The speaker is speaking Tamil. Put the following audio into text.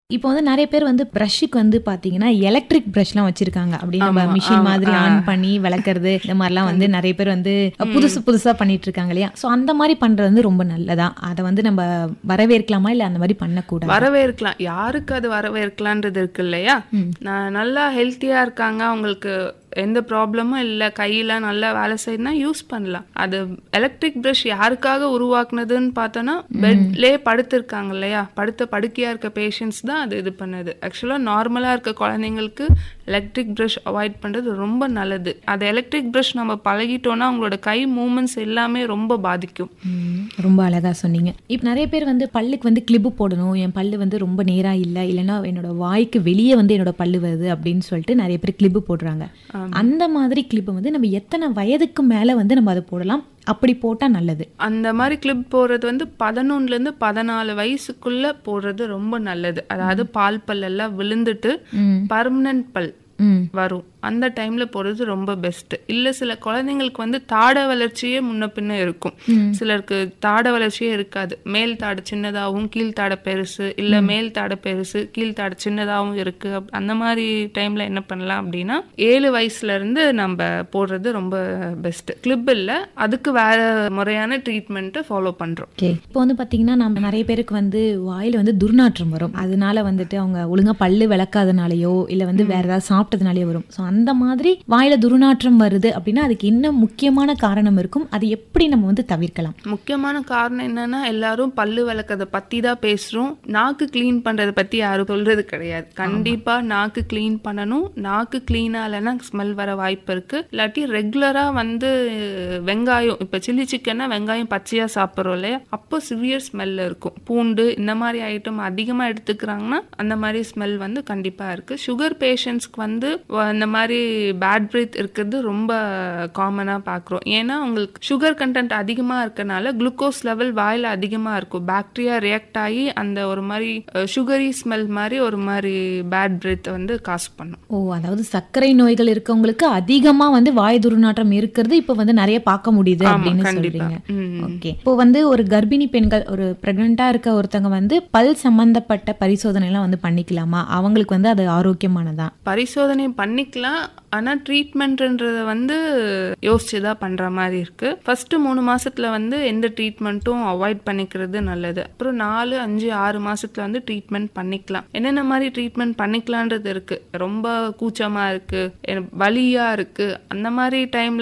இப்போ வந்து நெறைய பேர் வந்து பிரஷ்ஷுக்கு வந்து பாத்தீங்கன்னா, எலக்ட்ரிக் பிரஷ்லாம் வச்சிருக்காங்க. அப்படியே நம்ம ஆமா, மிஷின் ஆமா. மாதிரி ஆ. ஆன் பண்ணி விளக்குறது, இந்த மாரிலாம் வந்து நெறைய பேர் வந்து புதுசு புதுசா பண்ணிட்டு இருக்காங்க இல்லையா? ஸோ அந்த மாரி பண்றது வந்து ரொம்ப நல்லதா? அத வந்து நம்ம வரவேற்கலாமா? இல்ல அந்த மாரி பண்ணக்கூடாதா? வரவேற்கலாம் யாருக்கு அது வரவேற்கலான்றது இருக்கு இல்லையா நான் நல்லா ஹெல்த்தியா இருக்காங்க அவங்களுக்கு எந்த ப்ராப்ளமும் இல்லை கையில நல்லா வேலை செய்யணும்னா யூஸ் பண்ணலாம் அது எலக்ட்ரிக் பிரஷ் யாருக்காக உருவாக்குனதுன்னு பார்த்தோன்னா பெட்லே படுத்திருக்காங்க இல்லையா படுத்த படுக்கையா இருக்க பேஷண்ட்ஸ் தான் அது இது பண்ணுது ஆக்சுவலாக நார்மலா இருக்க குழந்தைங்களுக்கு எலக்ட்ரிக் பிரஷ் அவாய்ட் பண்றது ரொம்ப நல்லது அது எலக்ட்ரிக் பிரஷ் நம்ம பழகிட்டோம்னா அவங்களோட கை மூமெண்ட்ஸ் எல்லாமே ரொம்ப பாதிக்கும் ம், ரொம்ப அழகா சொன்னீங்க. இப்ப நெறைய பேர் வந்து பல்லுக்கு வந்து கிளிப்பு போடணும். என் பல்லு வந்து ரொம்ப நேரா இல்ல. இல்லைன்னா என்னோட வாய்க்கு வெளியே வந்து என்னோட பல்லு வருது அப்படின்னு சொல்லிட்டு நெறைய பேர் கிளிப்பு போடுறாங்க. அந்த மாதிரி கிளிப்பு வந்து நம்ம எத்தனை வயதுக்கு மேல வந்து நம்ம அதை போடலாம்? அப்படி போட்டா நல்லது. அந்த மாதிரி கிளிப் போடுறது வந்து பதினொன்னுலேருந்து பதினாலு வயசுக்குள்ள போடுறது ரொம்ப நல்லது அதாவது பால் பல்லெல்லாம் விழுந்துட்டு ம். பர்மனன்ட் பல் ம். வரும் அந்த டைம்ல போடுறது ரொம்ப பெஸ்ட் இல்ல சில குழந்தைங்களுக்கு வந்து தாட வளர்ச்சியே முன்ன பின்ன இருக்கும் சிலருக்கு தாட வளர்ச்சியே இருக்காது மேல் தாடை சின்னதாகவும் கீழ் தாடை பெருசு இல்ல மேல் தாடை பெருசு கீழ் தாடை சின்னதாகவும் இருக்கு அப்- அந்த மாதிரி டைம்ல என்ன பண்ணலாம் அப்படின்னா ஏழு வயசுல இருந்து நம்ம போடுறது ரொம்ப பெஸ்ட் கிளிப் இல்ல அதுக்கு வேற முறையான ட்ரீட்மெண்ட்டை ஃபாலோ பண்றோம் ஓகே இப்போ வந்து பாத்தீங்கன்னா நம்ம நிறைய பேருக்கு வந்து வாயில வந்து துர்நாற்றம் வரும் அதனால வந்துட்டு அவங்க ஒழுங்கா பல்லு விளக்காதனாலயோ இல்ல வந்து வேற ஏதாவது சாப்பிட்டதுனாலயோ வரும் ஸோ அந்த மாதிரி வாயில துர்நாற்றம் வருது அப்படின்னா அதுக்கு என்ன முக்கியமான காரணம் இருக்கும் அது எப்படி நம்ம வந்து தவிர்க்கலாம் முக்கியமான காரணம் என்னன்னா எல்லாரும் பல்லு விளக்கறத பத்தி தான் பேசுறோம் நாக்கு க்ளீன் பண்றத பத்தி யாரும் சொல்றது கிடையாது கண்டிப்பா நாக்கு க்ளீன் பண்ணணும் நாக்கு க்ளீனா இல்லைன்னா ஸ்மெல் வர வாய்ப்பு இருக்கு இல்லாட்டி ரெகுலரா வந்து வெங்காயம் இப்ப சில்லி சிக்கன்னா வெங்காயம் பச்சையா சாப்பிட்றோம் இல்லையா அப்போ சிவியர் ஸ்மெல் இருக்கும் பூண்டு இந்த மாதிரி ஐட்டம் அதிகமா எடுத்துக்கிறாங்கன்னா அந்த மாதிரி ஸ்மெல் வந்து கண்டிப்பா இருக்கு சுகர் பேஷண்ட்ஸ்க்கு வந்து வ- இந்த மாதிரி பேட் பிரீத் இருக்கிறது ரொம்ப காமனா பார்க்குறோம் ஏன்னா உங்களுக்கு சுகர் கண்டென்ட் அதிகமா இருக்கனால குளுக்கோஸ் லெவல் வாயில அதிகமா இருக்கும் பாக்டீரியா ரியாக்ட் ஆகி அந்த ஒரு மாதிரி சுகரி ஸ்மெல் மாதிரி ஒரு மாதிரி பேட் பிரீத் வந்து காசு பண்ணும் ஓ அதாவது சர்க்கரை நோய்கள் இருக்கவங்களுக்கு அதிகமா வந்து வாய் துர்நாற்றம் இருக்கிறது இப்போ வந்து நிறைய பார்க்க முடியுது அப்படின்னு கண்டிப்பா. சொல்றீங்க ம். ஓகே இப்போ வந்து ஒரு கர்ப்பிணி பெண்கள் ஒரு பிரெக்னெண்டா இருக்க ஒருத்தங்க வந்து பல் சம்பந்தப்பட்ட பரிசோதனை எல்லாம் வந்து பண்ணிக்கலாமா அவங்களுக்கு வந்து அது ஆரோக்கியமானதா பரிசோதனை பண்ணிக்கலாம் ஆனா ட்ரீட்மெண்ட்ன்றத வந்து யோசிச்சு தான் பண்ற மாதிரி இருக்கு ஃபர்ஸ்ட் மூணு மாசத்துல வந்து எந்த ட்ரீட்மெண்ட்டும் அவாய்ட் பண்ணிக்கிறது நல்லது அப்புறம் நாலு அஞ்சு ஆறு மாசத்துல வந்து ட்ரீட்மெண்ட் பண்ணிக்கலாம் என்னென்ன மாதிரி ட்ரீட்மெண்ட் பண்ணிக்கலான்றது இருக்கு ரொம்ப கூச்சமா இருக்கு எனக்கு வலியா இருக்கு அந்த மாதிரி டைம்ல